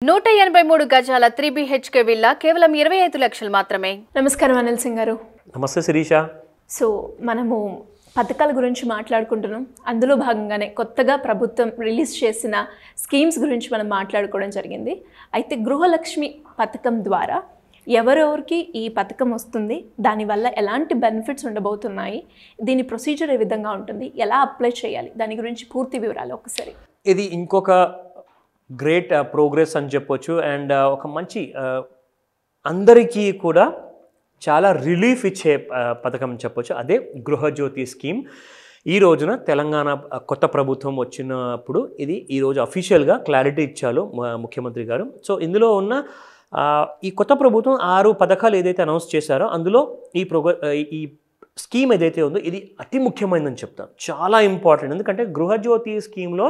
నూట ఎనభై మూడు గజాల త్రీ బిహెచ్కే విల్లా కేవలం ఇరవై ఐదు లక్షలు మాత్రమే నమస్కారం అనిల్ సింగ్ గారు నమస్తే శిరీష సో మనము పథకాల గురించి మాట్లాడుకుంటున్నాం అందులో భాగంగానే కొత్తగా ప్రభుత్వం రిలీజ్ చేసిన స్కీమ్స్ గురించి మనం మాట్లాడుకోవడం జరిగింది అయితే గృహలక్ష్మి పథకం ద్వారా ఎవరెవరికి ఈ పథకం వస్తుంది దానివల్ల ఎలాంటి బెనిఫిట్స్ ఉండబోతున్నాయి దీని ప్రొసీజర్ ఏ విధంగా ఉంటుంది ఎలా అప్లై చేయాలి దాని గురించి పూర్తి వివరాలు ఒకసారి ఇది ఇంకొక గ్రేట్ ప్రోగ్రెస్ అని చెప్పొచ్చు అండ్ ఒక మంచి uh, అందరికీ కూడా చాలా రిలీఫ్ ఇచ్చే uh, పథకం అని చెప్పొచ్చు అదే గృహజ్యోతి స్కీమ్ ఈ రోజున తెలంగాణ uh, కొత్త ప్రభుత్వం వచ్చినప్పుడు ఇది ఈరోజు అఫీషియల్గా క్లారిటీ ఇచ్చారు మ- ముఖ్యమంత్రి గారు సో ఇందులో ఉన్న ఆ, ఈ కొత్త ప్రభుత్వం ఆరు పథకాలు ఏదైతే అనౌన్స్ చేశారో అందులో ఈ ప్రోగ్ర ఈ స్కీమ్ ఏదైతే ఉందో ఇది అతి ముఖ్యమైనదని చెప్తాను చాలా ఇంపార్టెంట్ ఎందుకంటే గృహజ్యోతి స్కీమ్లో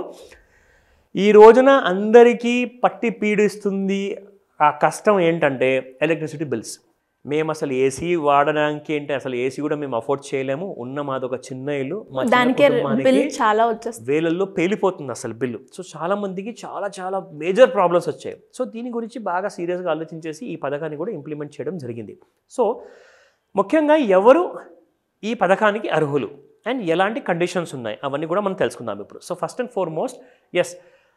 ఈ రోజున అందరికీ పట్టి పీడిస్తుంది ఆ కష్టం ఏంటంటే ఎలక్ట్రిసిటీ బిల్స్ మేము అసలు ఏసీ వాడడానికి ఏంటి అసలు ఏసీ కూడా మేము అఫోర్డ్ చేయలేము ఉన్న మాది ఒక చిన్న ఇల్లు మా చిన్న దానికే కుటుంబానికి బిల్ చాలా వచ్చేస్తుంది వేలల్లో పేలిపోతుంది అసలు బిల్లు సో చాలా మందికి చాలా చాలా మేజర్ ప్రాబ్లమ్స్ వచ్చాయి సో దీని గురించి బాగా సీరియస్గా ఆలోచించేసి ఈ పథకాన్ని కూడా ఇంప్లిమెంట్ చేయడం జరిగింది సో ముఖ్యంగా ఎవరు ఈ పథకానికి అర్హులు అండ్ ఎలాంటి కండిషన్స్ ఉన్నాయి అవన్నీ కూడా మనం తెలుసుకుందాం ఇప్పుడు సో ఫస్ట్ అండ్ ఫార్మోస్ట్ ఎస్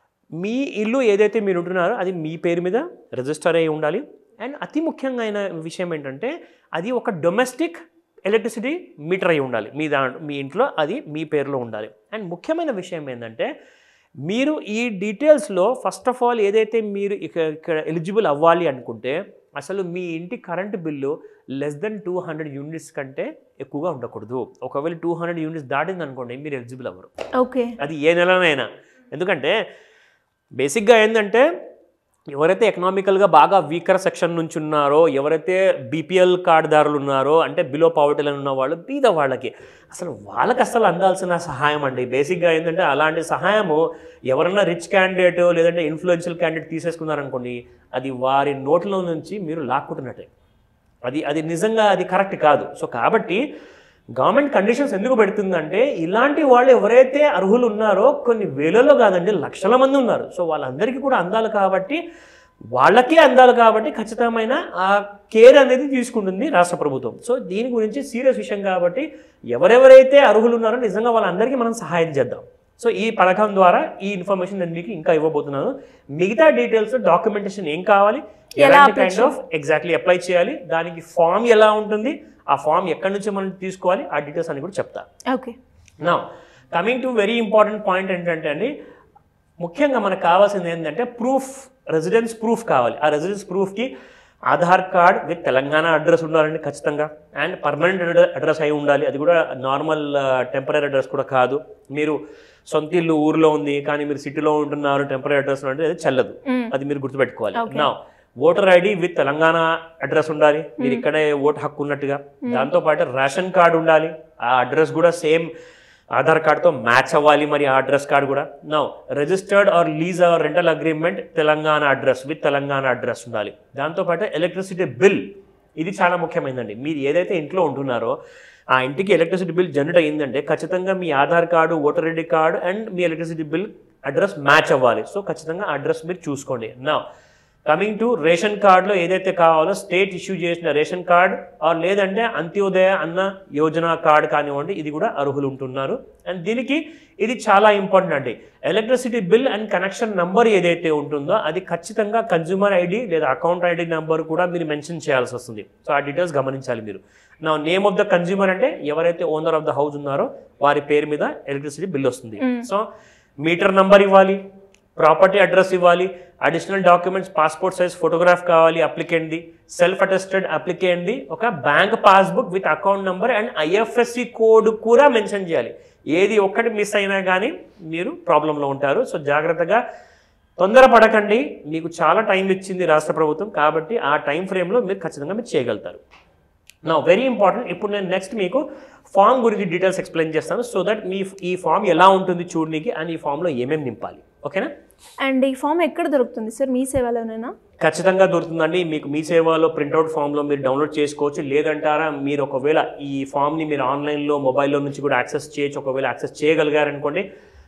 మీ ఇల్లు ఏదైతే మీరు ఉంటున్నారో అది మీ పేరు మీద రిజిస్టర్ అయి ఉండాలి అండ్ అతి ముఖ్యంగా అయిన విషయం ఏంటంటే అది ఒక డొమెస్టిక్ ఎలక్ట్రిసిటీ మీటర్ అయి ఉండాలి మీ దా మీ ఇంట్లో అది మీ పేరులో ఉండాలి అండ్ ముఖ్యమైన విషయం ఏంటంటే మీరు ఈ డీటెయిల్స్లో ఫస్ట్ ఆఫ్ ఆల్ ఏదైతే మీరు ఇక ఇక్కడ ఎలిజిబుల్ అవ్వాలి అనుకుంటే అసలు మీ ఇంటి current bill less than two hundred units కంటే ఎక్కువగా ఉండకూడదు ఒకవేళ టూ హండ్రెడ్ యూనిట్స్ దాటింది అనుకోండి మీరు ఎలిజిబుల్ అవ్వరు ఓకే అది ఏ నెలనైనా ఎందుకంటే బేసిక్గా ఏంటంటే ఎవరైతే ఎకనామికల్గా బాగా వీకర్ సెక్షన్ నుంచి ఉన్నారో ఎవరైతే బీపీఎల్ కార్డుదారులు ఉన్నారో అంటే బిలో పావర్టీలో ఉన్న వాళ్ళు బీద వాళ్ళకి అసలు వాళ్ళకి అసలు అందాల్సిన సహాయం అండి బేసిక్గా ఏంటంటే అలాంటి సహాయము ఎవరన్నా రిచ్ క్యాండిడేట్ లేదంటే ఇన్ఫ్లుయెన్షియల్ క్యాండిడేట్ తీసేసుకున్నారనుకోండి అది వారి నోట్లో నుంచి మీరు లాక్కుంటున్నట్టే అది అది నిజంగా అది కరెక్ట్ కాదు సో కాబట్టి గవర్నమెంట్ కండిషన్స్ ఎందుకు పెడుతుందంటే ఇలాంటి వాళ్ళు ఎవరైతే అర్హులు ఉన్నారో కొన్ని వేలలో కాదండి లక్షల మంది ఉన్నారు సో వాళ్ళందరికీ కూడా అందాలి కాబట్టి వాళ్ళకే అందాలి కాబట్టి ఖచ్చితమైన ఆ కేర్ అనేది తీసుకుంటుంది రాష్ట్ర ప్రభుత్వం సో దీని గురించి సీరియస్ విషయం కాబట్టి ఎవరెవరైతే అర్హులు ఉన్నారో నిజంగా వాళ్ళందరికీ మనం సహాయం చేద్దాం సో ఈ పథకం ద్వారా ఈ ఇన్ఫర్మేషన్ నేను మీకు ఇంకా ఇవ్వబోతున్నాను మిగతా డీటెయిల్స్ డాక్యుమెంటేషన్ ఏం కావాలి ఎలా ఎలాంటి apply kind of exactly apply చేయాలి దానికి ఫామ్ ఎలా ఉంటుంది ఆ ఫామ్ ఎక్కడి నుంచి మనం తీసుకోవాలి ఆ డీటెయిల్స్ అని కూడా చెప్తా okay now coming to very important point ఏంటంటే అండి ముఖ్యంగా మనకు కావాల్సింది ఏంటంటే ప్రూఫ్ రెసిడెన్స్ ప్రూఫ్ కావాలి ఆ రెసిడెన్స్ ప్రూఫ్కి Aadhaar card with Telangana address ఉండాలండి ఖచ్చితంగా అండ్ పర్మనెంట్ అడ్రస్ అయి ఉండాలి అది కూడా నార్మల్ టెంపరీ అడ్రస్ కూడా కాదు మీరు సొంత ఇల్లు ఊర్లో ఉంది కానీ మీరు సిటీలో ఉంటున్నారు టెంపరీ అడ్రస్ అంటే అది చెల్లదు అది మీరు గుర్తుపెట్టుకోవాలి Okay. Now voter ID with Telangana address ఉండాలి మీరు ఇక్కడే ఓటు హక్కు ఉన్నట్టుగా దాంతో పాటు రేషన్ కార్డు ఉండాలి ఆ అడ్రస్ కూడా సేమ్ ఆధార్ కార్డ్తో మ్యాచ్ అవ్వాలి మరి ఆ అడ్రస్ కార్డ్ కూడా now registered or lease or rental agreement Telangana address with Telangana address ఉండాలి దాంతోపాటు ఎలక్ట్రిసిటీ బిల్ ఇది చాలా ముఖ్యమైనదండి మీరు ఏదైతే ఇంట్లో ఉంటున్నారో ఆ ఇంటికి ఎలక్ట్రిసిటీ బిల్ జనరేట్ అయ్యిందంటే ఖచ్చితంగా మీ Aadhaar card voter ID card and మీ ఎలక్ట్రిసిటీ బిల్ అడ్రస్ మ్యాచ్ అవ్వాలి సో ఖచ్చితంగా అడ్రస్ మీరు చూసుకోండి నా కమింగ్ టు రేషన్ కార్డులో ఏదైతే కావాలో స్టేట్ ఇష్యూ చేసిన రేషన్ కార్డ్ ఆర్ లేదంటే అంత్యోదయ అన్న యోజన కార్డ్ కానివ్వండి ఇది కూడా అర్హులు ఉంటున్నారు అండ్ దీనికి ఇది చాలా ఇంపార్టెంట్ అండి electricity bill and connection number ఏదైతే ఉంటుందో అది ఖచ్చితంగా కన్జ్యూమర్ ఐడి లేదా అకౌంట్ ఐడి నెంబర్ కూడా మీరు మెన్షన్ చేయాల్సి వస్తుంది సో ఆ డీటెయిల్స్ గమనించాలి మీరు నా నేమ్ ఆఫ్ ద కన్జ్యూమర్ అంటే ఎవరైతే ఓనర్ ఆఫ్ ద హౌస్ ఉన్నారో వారి పేరు మీద ఎలక్ట్రిసిటీ బిల్ వస్తుంది సో మీటర్ నంబర్ ఇవ్వాలి ప్రాపర్టీ అడ్రస్ ఇవ్వాలి additional documents passport size photograph కావాలి అప్లికెంట్ది సెల్ఫ్ అటెస్టెడ్ అప్లికెంట్ది ఒక bank passbook with account number and IFSC code కూడా మెన్షన్ చేయాలి ఏది ఒక్కటి మిస్ అయినా కానీ మీరు ప్రాబ్లంలో ఉంటారు సో జాగ్రత్తగా తొందరపడకండి మీకు చాలా టైం ఇచ్చింది రాష్ట్ర ప్రభుత్వం కాబట్టి ఆ టైం ఫ్రేమ్లో మీరు ఖచ్చితంగా మీరు చేయగలుగుతారు నా వెరీ ఇంపార్టెంట్ ఇప్పుడు నేను నెక్స్ట్ మీకు ఫామ్ గురించి డీటెయిల్స్ ఎక్స్ప్లెయిన్ చేస్తాను సో దట్ మీ ఈ ఫామ్ ఎలా ఉంటుంది చూడడానికి అండ్ ఈ ఫామ్లో ఏమేమి నింపాలి ఓకేనా అండ్ ఈ ఫామ్ ఎక్కడ దొరుకుతుంది సార్ మీ సేవలోనేనా ఖచ్చితంగా దొరుకుతుందండి మీకు మీ సేవలో ప్రింట్అవుట్ ఫామ్లో మీరు డౌన్లోడ్ చేసుకోవచ్చు లేదంటారా మీరు ఒకవేళ ఈ ఫామ్ని మీరు ఆన్లైన్లో మొబైల్లో నుంచి కూడా యాక్సెస్ చేయొచ్చు ఒకవేళ యాక్సెస్ చేయగలిగారనుకోండి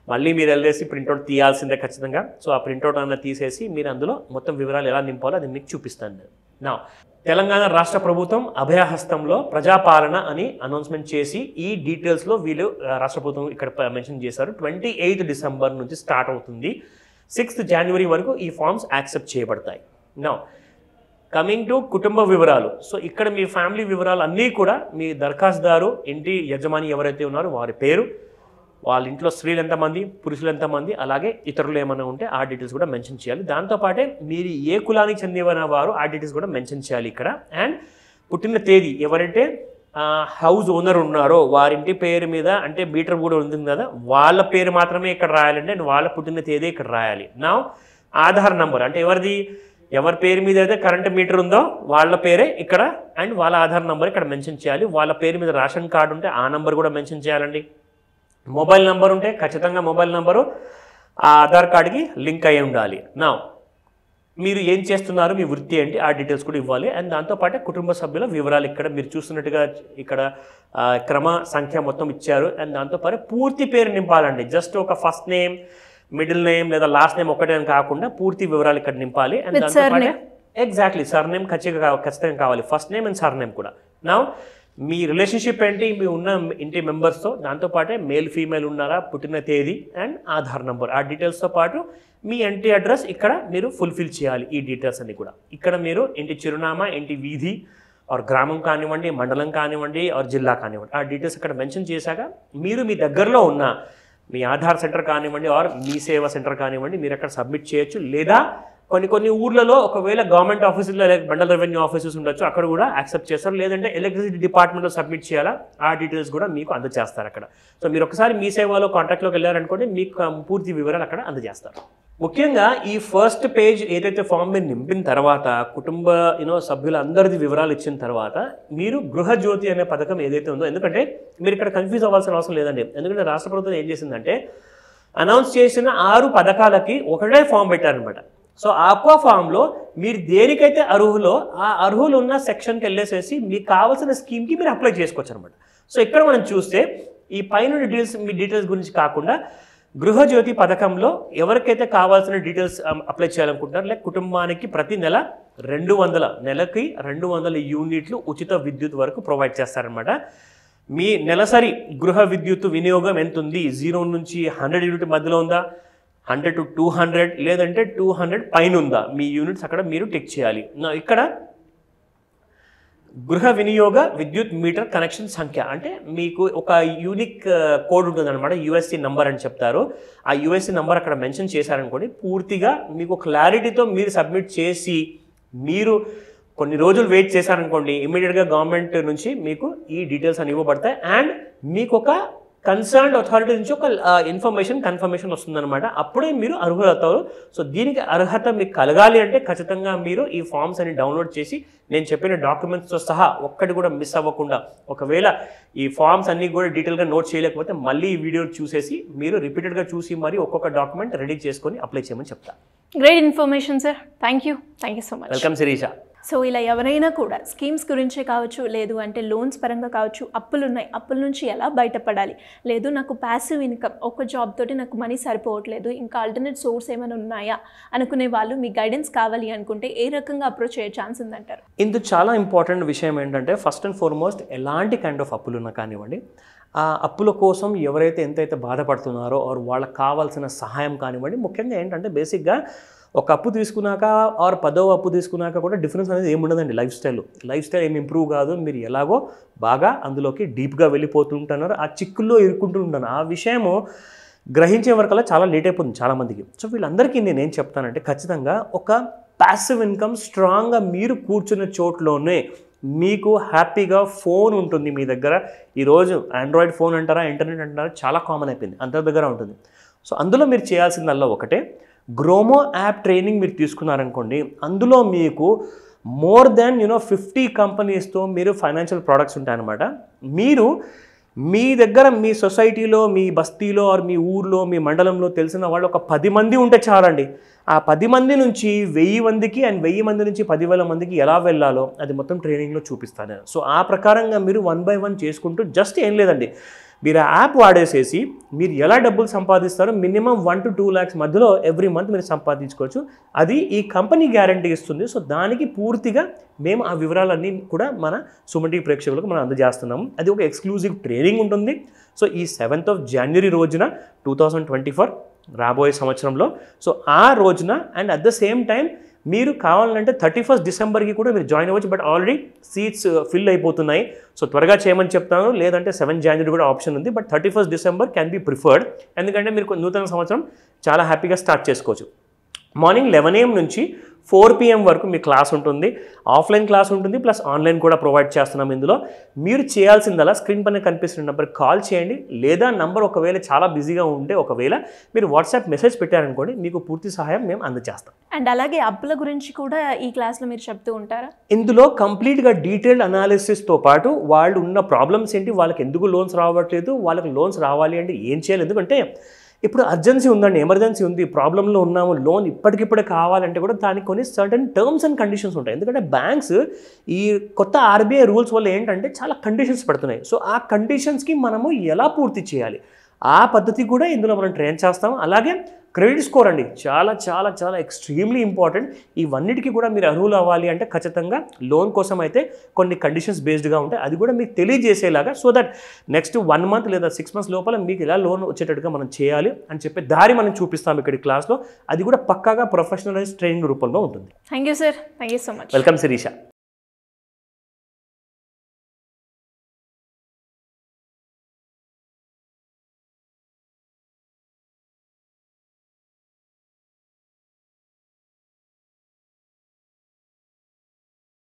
మళ్ళీ మీరు వెళ్ళేసి ప్రింట్అవుట్ తీయాల్సిందే ఖచ్చితంగా సో ఆ ప్రింట్అవుట్ అన్న తీసేసి మీరు అందులో మొత్తం వివరాలు ఎలా నింపాలో అది మీకు చూపిస్తాను నేను నా తెలంగాణ రాష్ట్ర ప్రభుత్వం అభయహస్తంలో ప్రజాపాలన అని అనౌన్స్మెంట్ చేసి ఈ డీటెయిల్స్లో వీళ్ళు ఆ, రాష్ట్ర ప్రభుత్వం ఇక్కడ మెన్షన్ చేశారు ట్వంటీ ఎయిత్ డిసెంబర్ నుంచి స్టార్ట్ అవుతుంది సిక్స్త్ జనవరి వరకు ఈ ఫామ్స్ యాక్సెప్ట్ చేయబడతాయి నా కమింగ్ టు కుటుంబ వివరాలు సో ఇక్కడ మీ ఫ్యామిలీ వివరాలు అన్నీ కూడా మీ దరఖాస్తుదారు ఇంటి యజమాని ఎవరైతే ఉన్నారో వారి పేరు వాళ్ళ ఇంట్లో స్త్రీలు ఎంతమంది పురుషులు ఎంతమంది అలాగే ఇతరులు ఏమైనా ఉంటే ఆ డీటెయిల్స్ కూడా మెన్షన్ చేయాలి దాంతోపాటే మీరు ఏ కులానికి చెందిన వారు ఆ డీటెయిల్స్ కూడా మెన్షన్ చేయాలి ఇక్కడ అండ్ పుట్టిన తేదీ ఎవరైతే హౌస్ ఓనర్ ఉన్నారో వారింటి పేరు మీద అంటే మీటర్ కూడా ఉంటుంది కదా వాళ్ళ పేరు మాత్రమే ఇక్కడ రాయాలండి అండ్ వాళ్ళ పుట్టిన తేదీ ఇక్కడ రాయాలి నా ఆధార్ నంబర్ అంటే ఎవరిది ఎవరి పేరు మీద అయితే కరెంట్ మీటర్ ఉందో వాళ్ళ పేరే ఇక్కడ అండ్ వాళ్ళ ఆధార్ నంబర్ ఇక్కడ మెన్షన్ చేయాలి వాళ్ళ పేరు మీద రేషన్ కార్డు ఉంటే ఆ నంబర్ కూడా మెన్షన్ చేయాలండి మొబైల్ నంబర్ ఉంటే ఖచ్చితంగా మొబైల్ నంబరు ఆ ఆధార్ కార్డుకి లింక్ అయి ఉండాలి నా మీరు ఏం చేస్తున్నారు మీ వృత్తి ఏంటి ఆ డీటెయిల్స్ కూడా ఇవ్వాలి అండ్ దాంతోపాటే కుటుంబ సభ్యుల వివరాలు ఇక్కడ మీరు చూస్తున్నట్టుగా ఇక్కడ ఆ, క్రమ సంఖ్య మొత్తం ఇచ్చారు అండ్ దాంతోపాటు పూర్తి పేరు నింపాలండి జస్ట్ ఒక ఫస్ట్ నేమ్ మిడిల్ నేమ్ లేదా లాస్ట్ నేమ్ ఒకటే అని కాకుండా పూర్తి వివరాలు ఇక్కడ నింపాలి అండ్ With దాంతోపాటే ఎగ్జాక్ట్లీ సర్ నేమ్ ఖచ్చితంగా కావ- ఖచ్చితంగా కావాలి first name and surname కూడా నా మీ రిలేషన్షిప్ ఏంటి మీ ఉన్న ఇంటి మెంబర్స్తో దాంతోపాటే మేల్ ఫీమేల్ ఉన్నారా పుట్టిన తేదీ అండ్ ఆధార్ నంబర్ ఆ డీటెయిల్స్తో పాటు మీ ఇంటి అడ్రస్ ఇక్కడ మీరు ఫుల్ఫిల్ చేయాలి ఈ డీటెయిల్స్ అన్ని కూడా ఇక్కడ మీరు ఇంటి చిరునామా ఇంటి వీధి ఆర్ గ్రామం కానివ్వండి మండలం కానివ్వండి ఆర్ జిల్లా కానివ్వండి ఆ డీటెయిల్స్ ఇక్కడ మెన్షన్ చేశాక మీరు మీ దగ్గరలో ఉన్న మీ ఆధార్ సెంటర్ కానివ్వండి ఆర్ మీ సేవా సెంటర్ కానివ్వండి మీరు అక్కడ సబ్మిట్ చేయొచ్చు లేదా కొన్ని కొన్ని ఊర్లలో ఒకవేళ గవర్నమెంట్ ఆఫీసుల్లో లైక్ మండల రెవెన్యూ ఆఫీసెస్ ఉండొచ్చు అక్కడ కూడా యాక్సెప్ట్ చేస్తారు లేదంటే ఎలక్ట్రిసిటీ డిపార్ట్మెంట్లో సబ్మిట్ చేయాలా ఆ డీటెయిల్స్ కూడా మీకు అందజేస్తారు అక్కడ సో మీరు ఒకసారి మీ సేవలో కాంటాక్ట్లోకి వెళ్ళారనుకోండి మీకు ఆ పూర్తి వివరాలు అక్కడ అందజేస్తారు ముఖ్యంగా ఈ ఫస్ట్ పేజ్ ఏదైతే ఫామ్ మీరు నింపిన తర్వాత కుటుంబ యూనో సభ్యులందరిది వివరాలు ఇచ్చిన తర్వాత మీరు గృహజ్యోతి అనే పథకం ఏదైతే ఉందో ఎందుకంటే మీరు ఇక్కడ కన్ఫ్యూజ్ అవ్వాల్సిన అవసరం లేదండి ఎందుకంటే రాష్ట్ర ప్రభుత్వం ఏం చేసిందంటే అనౌన్స్ చేసిన ఆరు పథకాలకి ఒకటే ఫామ్ పెట్టారనమాట సో ఆక్వా ఫామ్లో మీరు దేనికైతే అర్హులో ఆ అర్హులు ఉన్న సెక్షన్కి వెళ్ళేసేసి మీకు కావాల్సిన స్కీమ్కి మీరు అప్లై చేసుకోవచ్చు అనమాట సో ఇక్కడ మనం చూస్తే ఈ పైన డీటెయిల్స్ మీ డీటెయిల్స్ గురించి కాకుండా గృహజ్యోతి పథకంలో ఎవరికైతే కావాల్సిన డీటెయిల్స్ అప్లై చేయాలనుకుంటున్నారో లేక కుటుంబానికి ప్రతి నెల రెండు వందల నెలకి రెండు వందల యూనిట్లు ఉచిత విద్యుత్ వరకు ప్రొవైడ్ చేస్తారనమాట మీ నెలసరి గృహ విద్యుత్ వినియోగం ఎంత ఉంది జీరో నుంచి హండ్రెడ్ యూనిట్ మధ్యలో ఉందా హండ్రెడ్ టు టూ హండ్రెడ్ లేదంటే టూ హండ్రెడ్ పైన ఉందా మీ యూనిట్స్ అక్కడ మీరు టిక్ చేయాలి నా- ఇక్కడ గృహ వినియోగ విద్యుత్ మీటర్ కనెక్షన్ సంఖ్య అంటే మీకు ఒక యూనిక్ కోడ్ ఉంటుంది అనమాట యుఎస్సి నంబర్ అని చెప్తారు ఆ యుఎస్సి నంబర్ అక్కడ మెన్షన్ చేశారనుకోండి పూర్తిగా మీకు క్లారిటీతో మీరు సబ్మిట్ చేసి మీరు కొన్ని రోజులు వెయిట్ చేశారనుకోండి ఇమీడియట్గా గవర్నమెంట్ నుంచి మీకు ఈ డీటెయిల్స్ అని ఇవ్వబడతాయి అండ్ మీకు ఒక కన్సర్న్డ్ అథారిటీ నుంచి ఒక ఇన్ఫర్మేషన్ కన్ఫర్మేషన్ వస్తుందన్నమాట అప్పుడే మీరు అర్హులవుతారు సో దీనికి అర్హత మీకు కలగాలి అంటే ఖచ్చితంగా మీరు ఈ ఫామ్స్ అని డౌన్లోడ్ చేసి నేను చెప్పిన డాక్యుమెంట్స్తో సహా ఒక్కటి కూడా మిస్ అవ్వకుండా ఒకవేళ ఈ ఫామ్స్ అన్ని కూడా డీటెయిల్గా నోట్ చేయలేకపోతే మళ్ళీ ఈ వీడియో చూసేసి మీరు రిపీటెడ్గా చూసి మరి ఒక్కొక్క డాక్యుమెంట్ రెడీ చేసుకొని అప్లై చేయమని చెప్తా great information sir thank you thank you so much welcome Shirisha so ఇలా ఎవరైనా కూడా స్కీమ్స్ గురించే కావచ్చు లేదు అంటే లోన్స్ పరంగా కావచ్చు అప్పులు ఉన్నాయి అప్పుల నుంచి ఎలా బయటపడాలి లేదు నాకు ప్యాసివ్ ఇన్కమ్ ఒక జాబ్ తోటి నాకు మనీ సరిపోవట్లేదు ఇంకా ఆల్టర్నేట్ సోర్స్ ఏమైనా ఉన్నాయా అనుకునే వాళ్ళు మీ గైడెన్స్ కావాలి అనుకుంటే ఏ రకంగా అప్రోచ్ అయ్యే ఛాన్స్ ఉందంటారు ఇందుకు చాలా ఇంపార్టెంట్ విషయం ఏంటంటే ఫస్ట్ అండ్ ఫార్మోస్ట్ ఎలాంటి కైండ్ ఆఫ్ అప్పులు ఉన్నా కానివ్వండి ఆ అప్పుల కోసం ఎవరైతే ఎంతైతే బాధపడుతున్నారో ఆర్ వాళ్ళకి కావాల్సిన సహాయం కానివ్వండి ముఖ్యంగా ఏంటంటే బేసిక్గా ఒక అప్పు తీసుకున్నాక ఆర్ పదో అప్పు తీసుకున్నాక కూడా డిఫరెన్స్ అనేది ఏమి ఉండదండి లైఫ్ స్టైల్ లైఫ్ స్టైల్ ఏమి ఇంప్రూవ్ కాదు మీరు ఎలాగో బాగా అందులోకి డీప్గా వెళ్ళిపోతుంటున్నారు ఆ చిక్కుల్లో ఇరుక్కుంటూ ఉంటాను ఆ విషయము గ్రహించే వరకల్లా చాలా లేట్ అయిపోతుంది చాలామందికి సో వీళ్ళందరికీ నేను ఏం చెప్తానంటే ఖచ్చితంగా ఒక ప్యాసివ్ ఇన్కమ్ స్ట్రాంగ్గా మీరు కూర్చున్న చోట్లోనే మీకు హ్యాపీగా ఫోన్ ఉంటుంది మీ దగ్గర ఈరోజు ఆండ్రాయిడ్ ఫోన్ అంటారా ఇంటర్నెట్ అంటారా చాలా కామన్ అయిపోయింది అందరి దగ్గర ఉంటుంది సో అందులో మీరు చేయాల్సిందల్లా ఒకటే గ్రోమో యాప్ ట్రైనింగ్ మీరు తీసుకున్నారనుకోండి అందులో మీకు మోర్ దెన్ యూనో ఫిఫ్టీ కంపెనీస్తో మీరు ఫైనాన్షియల్ ప్రోడక్ట్స్ ఉంటాయన్నమాట మీరు మీ దగ్గర మీ సొసైటీలో మీ బస్తీలో ఆర్ మీ ఊర్లో మీ మండలంలో తెలిసిన వాళ్ళు ఒక పది మంది ఉంటే చాలండి ఆ పది మంది నుంచి వెయ్యి మందికి అండ్ వెయ్యి మంది నుంచి పదివేల మందికి ఎలా వెళ్ళాలో అది మొత్తం ట్రైనింగ్లో చూపిస్తాను నేను. సో ఆ ప్రకారంగా మీరు వన్ బై వన్ చేసుకుంటూ జస్ట్ ఏం లేదండి మీరు ఆ యాప్ వాడేసేసి మీరు ఎలా డబ్బులు సంపాదిస్తారో minimum one to two lakhs మధ్యలో ఎవ్రీ మంత్ మీరు సంపాదించుకోవచ్చు అది ఈ కంపెనీ గ్యారంటీ ఇస్తుంది సో దానికి పూర్తిగా మేము ఆ వివరాలన్నీ కూడా మన సుమటి ప్రేక్షకులకు మనం అందజేస్తున్నాము అది ఒక ఎక్స్క్లూజివ్ ట్రైనింగ్ ఉంటుంది సో ఈ సెవెంత్ ఆఫ్ జనవరి రోజున టూ థౌజండ్ ట్వంటీ ఫోర్ రాబోయే సంవత్సరంలో సో ఆ రోజున and at the same time మీరు కావాలంటే థర్టీ ఫస్ట్ డిసెంబర్కి కూడా మీరు జాయిన్ అవ్వచ్చు బట్ ఆల్రెడీ సీట్స్ ఫిల్ అయిపోతున్నాయి సో త్వరగా చేయమని చెప్తాను లేదంటే సెవెన్ జనవరి కూడా ఆప్షన్ ఉంది but thirty first December can be preferred ఎందుకంటే మీరు కొ- నూతన సంవత్సరం చాలా హ్యాపీగా స్టార్ట్ చేసుకోవచ్చు మార్నింగ్ లెవెన్ ఏఎం నుంచి ఫోర్ పిఎం వరకు మీ క్లాస్ ఉంటుంది ఆఫ్లైన్ క్లాస్ ఉంటుంది ప్లస్ ఆన్లైన్ కూడా ప్రొవైడ్ చేస్తున్నాం ఇందులో మీరు చేయాల్సిందలా స్క్రీన్ పైన కనిపిస్తున్న నెంబర్ కాల్ చేయండి లేదా నంబర్ ఒకవేళ చాలా బిజీగా ఉంటే ఒకవేళ మీరు వాట్సాప్ మెసేజ్ పెట్టారనుకోండి మీకు పూర్తి సహాయం మేము అందజేస్తాం అండ్ అలాగే అప్పుల గురించి కూడా ఈ క్లాస్లో మీరు చెప్తూ ఉంటారా ఇందులో కంప్లీట్గా డీటెయిల్డ్ అనాలిసిస్తో పాటు వాళ్ళు ఉన్న ప్రాబ్లమ్స్ ఏంటి వాళ్ళకి ఎందుకు లోన్స్ రావట్లేదు వాళ్ళకి లోన్స్ రావాలి అంటే ఏం చేయాలి ఎందుకంటే ఇప్పుడు అర్జెన్సీ ఉందండి ఎమర్జెన్సీ ఉంది ప్రాబ్లంలో ఉన్నాము లోన్ ఇప్పటికిప్పుడే కావాలంటే కూడా దానికి కొన్ని సర్టన్ టర్మ్స్ అండ్ కండిషన్స్ ఉంటాయి ఎందుకంటే బ్యాంక్స్ ఈ కొత్త ఆర్బీఐ రూల్స్ వల్ల ఏంటంటే చాలా కండిషన్స్ పెడుతున్నాయి సో ఆ కండిషన్స్కి మనము ఎలా పూర్తి చేయాలి ఆ పద్ధతి కూడా ఇందులో మనం ట్రైన్ చేస్తాం అలాగే క్రెడిట్ స్కోర్ అండి చాలా చాలా చాలా ఎక్స్ట్రీమ్లీ ఇంపార్టెంట్ ఇవన్నిటికీ కూడా మీరు అర్హులు అవ్వాలి అంటే ఖచ్చితంగా లోన్ కోసం అయితే కొన్ని కండిషన్స్ బేస్డ్గా ఉంటాయి అది కూడా మీకు తెలియజేసేలాగా so that next one month లేదా సిక్స్ మంత్స్ లోపల మీకు ఎలా లోన్ వచ్చేటట్టుగా మనం చేయాలి అని చెప్పే దారి మనం చూపిస్తాం ఇక్కడ క్లాస్లో అది కూడా పక్కాగా ప్రొఫెషనలైజ్ ట్రైనింగ్ రూపంలో ఉంటుంది thank you sir thank you so much welcome Sirisha